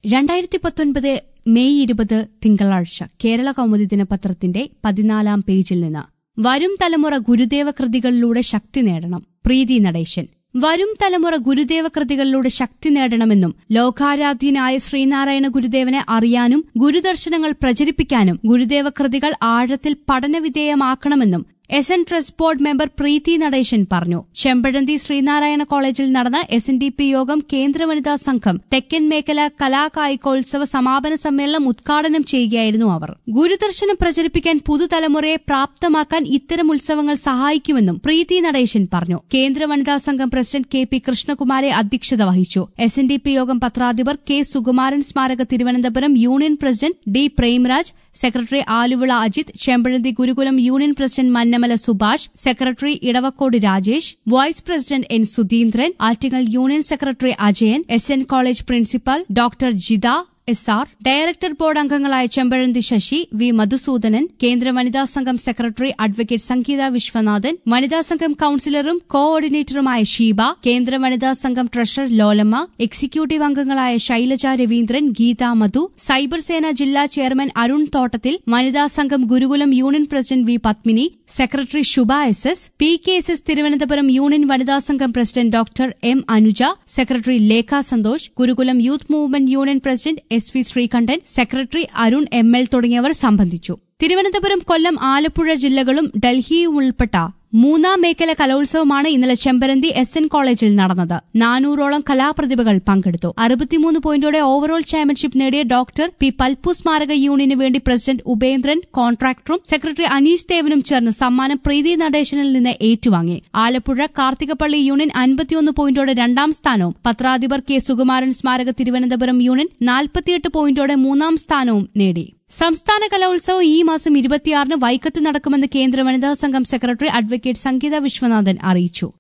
രണ്ടായിരത്തി പത്തൊൻപത് മെയ് ഇരുപത് തിങ്കളാഴ്ച കേരള കൗമുദി ദിനപത്രത്തിന്റെ പതിനാലാം പേജിൽ നിന്ന് വരും തലമുറ ഗുരുദേവ കൃതികളിലൂടെ ശക്തി നേടണം പ്രീതി നടേശൻ വരും തലമുറ ഗുരുദേവ കൃതികളിലൂടെ ശക്തി നേടണമെന്നും ലോകാരാധ്യനായ ശ്രീനാരായണ ഗുരുദേവനെ അറിയാനും ഗുരുദർശനങ്ങൾ പ്രചരിപ്പിക്കാനും ഗുരുദേവ കൃതികൾ ആഴത്തിൽ പഠനവിധേയമാക്കണമെന്നും S N trust board member Preethi Natesan പറഞ്ഞു ചെമ്പഴന്തി ശ്രീനാരായണ കോളേജിൽ നടന്ന എസ് എൻ ഡി പി യോഗം കേന്ദ്ര വനിതാ സംഘം തെക്കൻ മേഖല കലാകായികോത്സവ സമാപന സമ്മേളനം ഉദ്ഘാടനം ചെയ്യുകയായിരുന്നു അവർ ഗുരുദർശനം പ്രചരിപ്പിക്കാൻ പുതുതലമുറയെ പ്രാപ്തമാക്കാൻ ഇത്തരം ഉത്സവങ്ങൾ സഹായിക്കുമെന്നും പ്രീതി നടേശൻ പറഞ്ഞു കേന്ദ്ര വനിതാ സംഘം പ്രസിഡന്റ് കെ പി കൃഷ്ണകുമാരെ അധ്യക്ഷത വഹിച്ചു എസ് എൻ ഡി പി യോഗം പത്രാധിപർ കെ സുകുമാരൻ സ്മാരക Thiruvananthapuram union president D Premraj secretary Aluvila Ajith Chempazhanthy Gurukulam union president Mannamala Subhash secretary Edavakkode Rajesh vice president N Sudheendran Attingal union secretary Ajayan S N college principal doctor Jitha S R director board അംഗങ്ങളായ ചെമ്പഴന്തി ശശി വി മധുസൂദനൻ കേന്ദ്ര വനിതാ സംഘം സെക്രട്ടറി അഡ്വക്കേറ്റ് സംഗീത വിശ്വനാഥൻ വനിതാ സംഘം കൌൺസിലറും കോഓർഡിനേറ്ററുമായ ഷീബ കേന്ദ്ര വനിതാ സംഘം ട്രഷറർ ലോലമ്മ എക്സിക്യൂട്ടീവ് അംഗങ്ങളായ ശൈലജ രവീന്ദ്രൻ ഗീത മധു സൈബർ സേന ജില്ലാ ചെയർമാൻ അരുൺ തോട്ടത്തിൽ വനിതാ സംഘം Gurukulam union president V Padmini secretary Shubha S S P K S S Thiruvananthapuram union വനിതാ സംഘം president doctor M Anuja secretary Lekha Santhosh Gurukulam youth movement union president S V Sreekantan secretary Arun M L തുടങ്ങിയവർ സംബന്ധിച്ചു തിരുവനന്തപുരം കൊല്ലം ആലപ്പുഴ ജില്ലകളും ഡൽഹിയും ഉൾപ്പെട്ട മൂന്നാം മേഖല കലോത്സവമാണ് ഇന്നലെ ചെമ്പരന്തി എസ് എൻ കോളേജിൽ നടന്നത് നാനൂറോളം കലാപ്രതിഭകൾ പങ്കെടുത്തു അറുപത്തിമൂന്ന് പോയിന്റോടെ ഓവറോൾ ചാമ്പ്യൻഷിപ്പ് നേടിയ ഡോക്ടർ പി പൽപ്പു സ്മാരക യൂണിയന് വേണ്ടി പ്രസിഡന്റ് ഉപേന്ദ്രൻ കോൺട്രാക്ടറും സെക്രട്ടറി അനീഷ് ദേവനും ചേർന്ന് സമ്മാനം പ്രീതി നടേശനിൽ നിന്ന് ഏറ്റുവാങ്ങി ആലപ്പുഴ കാർത്തികപ്പള്ളി യൂണിയൻ അൻപത്തിയൊന്ന് പോയിന്റോടെ രണ്ടാം സ്ഥാനവും പത്രാധിപർ കെ സുകുമാരൻ സ്മാരക തിരുവനന്തപുരം യൂണിയൻ നാൽപ്പത്തിയെട്ട് പോയിന്റോടെ മൂന്നാം സ്ഥാനവും നേടി സംസ്ഥാന കലോത്സവം ഈ മാസം ഇരുപത്തിയാറിന് വൈക്കത്ത് നടക്കുമെന്ന് കേന്ദ്ര വനിതാ സംഘം സെക്രട്ടറി അഡ്വക്കേറ്റ് സംഗീത വിശ്വനാഥൻ അറിയിച്ചു